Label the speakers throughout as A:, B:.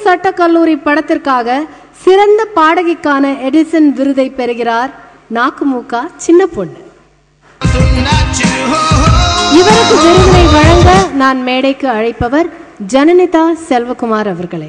A: சட்டக்கல்லூரி படத்திற்காக சிறந்த பாடகிக்கான எடிசன் விருதை பெறுகிறார் நாக்குமூக்கா சின்ன பொண்ணு இவருக்கு விருதினை வழங்க நான் மேடைக்கு அழைப்பவர் ஜனனிதா செல்வகுமார் அவர்களை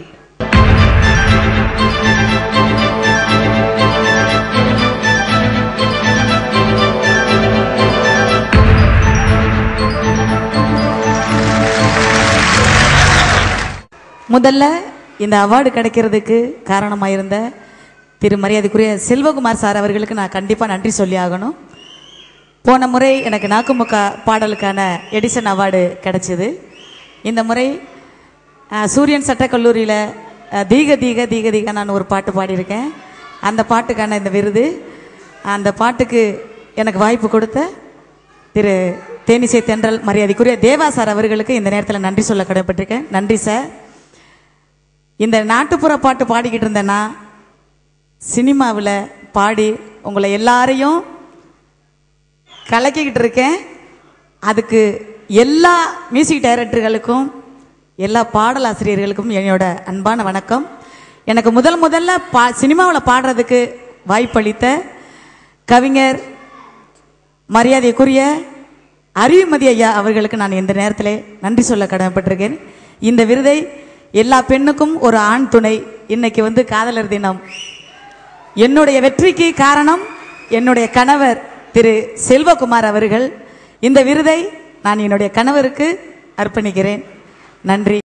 B: முதல்ல இந்த அவார்டு கிடைக்கிறதுக்கு காரணமாக இருந்த திரு மரியாதைக்குரிய செல்வகுமார் சார் அவர்களுக்கு நான் கண்டிப்பாக நன்றி சொல்லி ஆகணும் போன முறை எனக்கு நாக்குமுக்கா பாடலுக்கான எடிசன் அவார்டு கிடைச்சிது இந்த முறை அஹ், சூரியன் சட்டக்கல்லூரியில் அஹ், தீக தீக தீக தீக நான் ஒரு பாட்டு பாடியிருக்கேன் அந்த பாட்டுக்கான இந்த விருது அந்த பாட்டுக்கு எனக்கு வாய்ப்பு கொடுத்த திரு தேனிசை தென்றல் மரியாதைக்குரிய தேவா சார் அவர்களுக்கு இந்த நேரத்தில் நன்றி சொல்ல கடமைப்பட்டிருக்கேன் நன்றி சார் இந்த நாட்டுப்புற பாட்டு பாடிக்கிட்டு இருந்தேன்னா சினிமாவில் பாடி உங்களை எல்லாரையும் கலக்கிக்கிட்டு இருக்கேன் அதுக்கு எல்லா மியூசிக் டைரக்டர்களுக்கும் எல்லா பாடலாசிரியர்களுக்கும் என்னோட அன்பான வணக்கம் எனக்கு முதல் முதல்ல பா சினிமாவில் பாடுறதுக்கு வாய்ப்பளித்த கவிஞர் மரியாதைக்குரிய அறிவுமதி ஐயா அவர்களுக்கு நான் இந்த நேரத்தில் நன்றி சொல்ல கடமைப்பட்டிருக்கேன் இந்த விருதை எல்லா பெண்ணுக்கும் ஒரு ஆண் துணை இன்னைக்கு வந்து காதலர் தினம் என்னுடைய வெற்றிக்கு காரணம் என்னுடைய கணவர் திரு செல்வகுமார் அவர்கள் இந்த விருதை நான் என்னுடைய கணவருக்கு அர்ப்பணிக்கிறேன் நன்றி